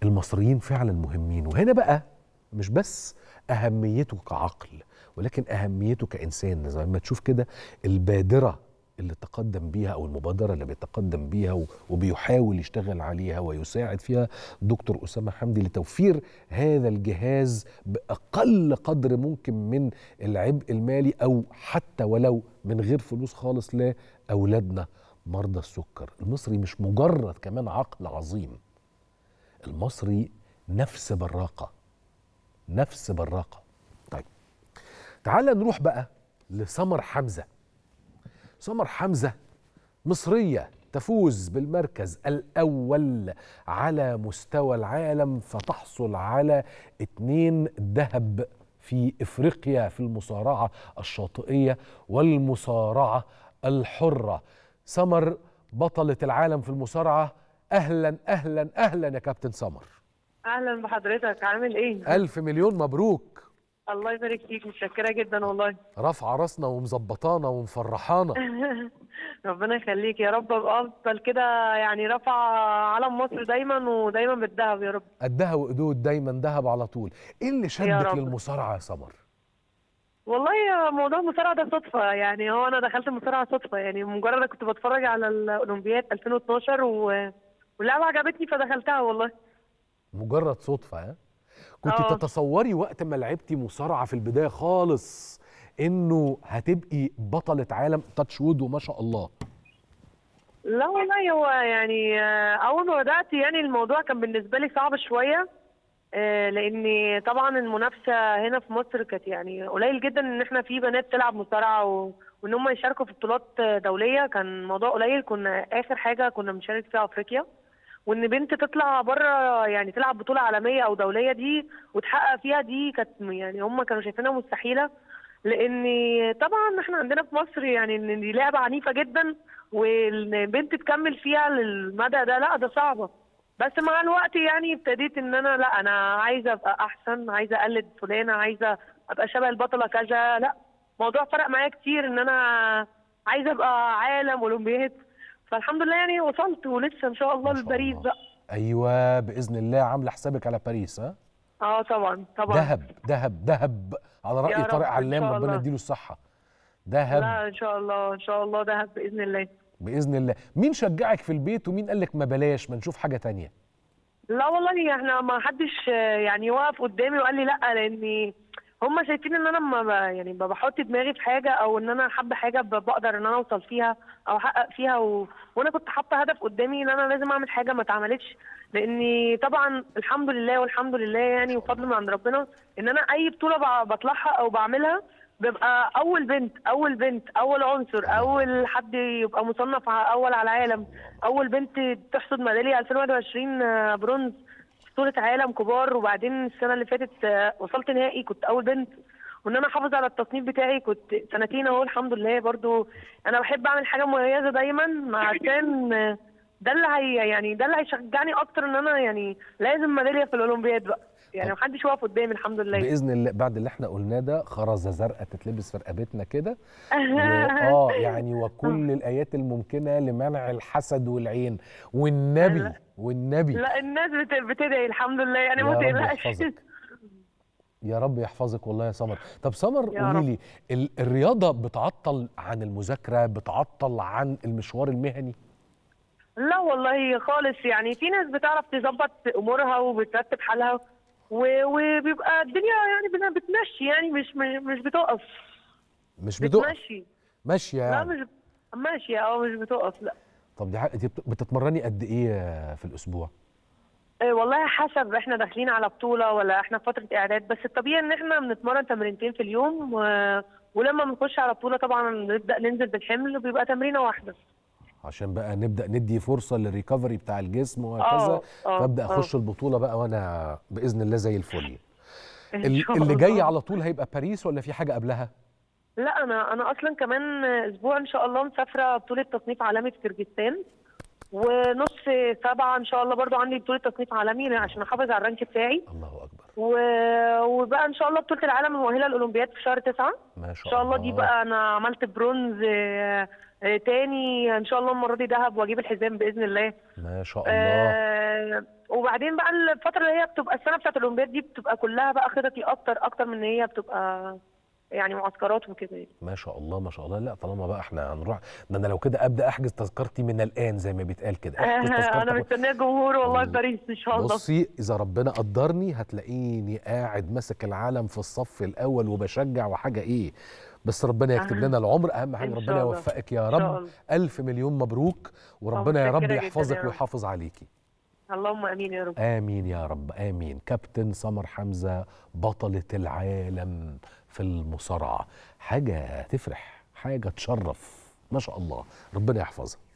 المصريين فعلا مهمين وهنا بقى مش بس اهميته كعقل ولكن اهميته كانسان زي ما تشوف كده البادره اللي تقدم بيها او المبادره اللي بيتقدم بيها و- وبيحاول يشتغل عليها ويساعد فيها دكتور اسامه حمدي لتوفير هذا الجهاز باقل قدر ممكن من العبء المالي او حتى ولو من غير فلوس خالص لاولادنا مرضى السكر المصري مش مجرد كمان عقل عظيم المصري نفس براقه نفس براقه طيب تعال نروح بقى لسمر حمزه سمر حمزه مصريه تفوز بالمركز الاول على مستوى العالم فتحصل على اتنين ذهب في افريقيا في المصارعه الشاطئيه والمصارعه الحره سمر بطله العالم في المصارعه اهلا اهلا اهلا يا كابتن سمر اهلا بحضرتك عامل ايه الف مليون مبروك الله يبارك فيك متشكره جدا والله رافعه راسنا ومظبطانا ومفرحانا ربنا يخليك يا رب ابقى افضل كده يعني رفع علم مصر دايما ودايما بالذهب يا رب قدها وقدود دايما ذهب على طول ايه اللي شدك رب. للمصارعه يا سمر والله يا موضوع المصارعه ده صدفه يعني هو انا دخلت المصارعه صدفه يعني مجرد كنت بتفرج على الاولمبياد 2012 و... واللعبه عجبتني فدخلتها والله مجرد صدفه ها كنت آه. تتصوري وقت ما لعبتي مصارعه في البدايه خالص انه هتبقي بطله عالم تاتش وود وما شاء الله لا والله هو يعني آه، اول ما بدات يعني الموضوع كان بالنسبه لي صعب شويه آه، لان طبعا المنافسه هنا في مصر كانت يعني قليل جدا ان احنا في بنات تلعب مصارعه و... وان هم يشاركوا في بطولات دوليه كان الموضوع قليل كنا اخر حاجه كنا بنشارك فيها افريقيا وان بنت تطلع بره يعني تلعب بطوله عالميه او دوليه دي وتحقق فيها دي كانت يعني هم كانوا شايفينها مستحيله لان طبعا احنا عندنا في مصر يعني ان دي لعبه عنيفه جدا وان بنت تكمل فيها للمدى ده لا ده صعبه بس مع الوقت يعني ابتديت ان انا لا انا عايزه ابقى احسن عايزه اقلد فلانه عايزه ابقى شبه البطله كذا لا الموضوع فرق معايا كتير ان انا عايزه ابقى عالم اولمبياد فالحمد لله يعني وصلت ولسه ان شاء الله ما شاء لباريس الله. بقى ايوه باذن الله عامله حسابك على باريس ها اه طبعا طبعا ذهب ذهب ذهب على يا راي رب، طارق إن علام شاء ربنا الله. يديله الصحه ذهب لا ان شاء الله ان شاء الله دهب باذن الله باذن الله مين شجعك في البيت ومين قال لك ما بلاش ما نشوف حاجه تانية لا والله احنا ما حدش آه، يعني وقف قدامي وقال لي لا لاني هم شايفين ان انا ما ب- يعني ما بحط دماغي في حاجه او ان انا حابه حاجه ب- بقدر ان انا اوصل فيها او احقق فيها و... وانا كنت حاطه هدف قدامي ان انا لازم اعمل حاجه ما اتعملتش لاني طبعا الحمد لله والحمد لله يعني وفضل من عند ربنا ان انا اي بطوله ب- بطلعها او بعملها ببقى اول بنت اول بنت اول عنصر اول حد يبقى مصنف ع- اول على العالم اول بنت تحصد ميداليه 2021 آه، برونز بطولة عالم كبار وبعدين السنة اللي فاتت آه، وصلت نهائي كنت أول بنت وإن أنا أحافظ على التصنيف بتاعي كنت سنتين أهو الحمد لله برضو أنا بحب أعمل حاجة مميزة دايما عشان آه، ده اللي هي يعني ده اللي هيشجعني أكتر إن أنا يعني لازم ميدالية في الأولمبياد بقى يعني طب. محدش واقف قدامي الحمد لله باذن الله بعد اللي احنا قلناه ده خرزه زرقاء تتلبس في رقبتنا كده و- اه يعني وكل الايات الممكنه لمنع الحسد والعين والنبي لا. والنبي لا الناس بت- بتدعي الحمد لله يعني يا ما رب تقلقش يحفظك يا رب يحفظك والله يا سمر طب سمر يا قولي رب. لي ال- الرياضه بتعطل عن المذاكره بتعطل عن المشوار المهني لا والله خالص يعني في ناس بتعرف تظبط امورها وبترتب حالها و- وبيبقى الدنيا يعني بت- بتمشي يعني مش مش مش بتقف مش بتقف بتمشي ماشيه لا يعني مش ماشية اه مش بتقف لا طب دي حق- دي بت- بتتمرني قد ايه في الاسبوع إيه والله حسب احنا داخلين على بطولة ولا احنا في فترة اعداد بس الطبيعي ان احنا بنتمرن تمرينتين في اليوم و... ولما بنخش على بطولة طبعا نبدأ ننزل بالحمل بيبقى تمرينة واحدة عشان بقى نبدا ندي فرصه للريكفري بتاع الجسم وهكذا اه اه فابدا اه. اخش البطوله بقى وانا باذن الله زي الفل إن ال- شاء اللي جاي الله. على طول هيبقى باريس ولا في حاجه قبلها لا انا انا اصلا كمان اسبوع ان شاء الله مسافره بطوله تصنيف عالمي في كرجستان ونص سبعة ان شاء الله برضو عندي بطوله تصنيف عالمي عشان احافظ على الرانك بتاعي الله اكبر و... وبقى ان شاء الله بطوله العالم المؤهله للاولمبياد في شهر تسعة ما ان شاء, شاء الله دي بقى انا عملت برونز آه، آه، تاني ان شاء الله المره دي دهب واجيب الحزام باذن الله ما شاء الله آه وبعدين بقى الفتره اللي هي بتبقى السنه بتاعت الاولمبياد دي بتبقى كلها بقى خططي اكتر اكتر من ان هي بتبقى يعني معسكرات وكده يعني. ما شاء الله ما شاء الله لا طالما بقى احنا هنروح ده انا لو كده ابدا احجز تذكرتي من الان زي ما بيتقال كده احجز انا تذكرتك مستنيه الجمهور والله في والله. باريس ان شاء الله بصي اذا ربنا قدرني هتلاقيني قاعد ماسك العالم في الصف الاول وبشجع وحاجه ايه بس ربنا يكتب آه. لنا العمر اهم حاجه إن شاء ربنا الله. يوفقك يا إن شاء رب الله. الف مليون مبروك وربنا يا رب متشكرة جداً يا يحفظك رب. ويحافظ عليكي اللهم امين يا رب امين يا رب امين كابتن سمر حمزه بطله العالم في المصارعه حاجه تفرح حاجه تشرف ما شاء الله ربنا يحفظها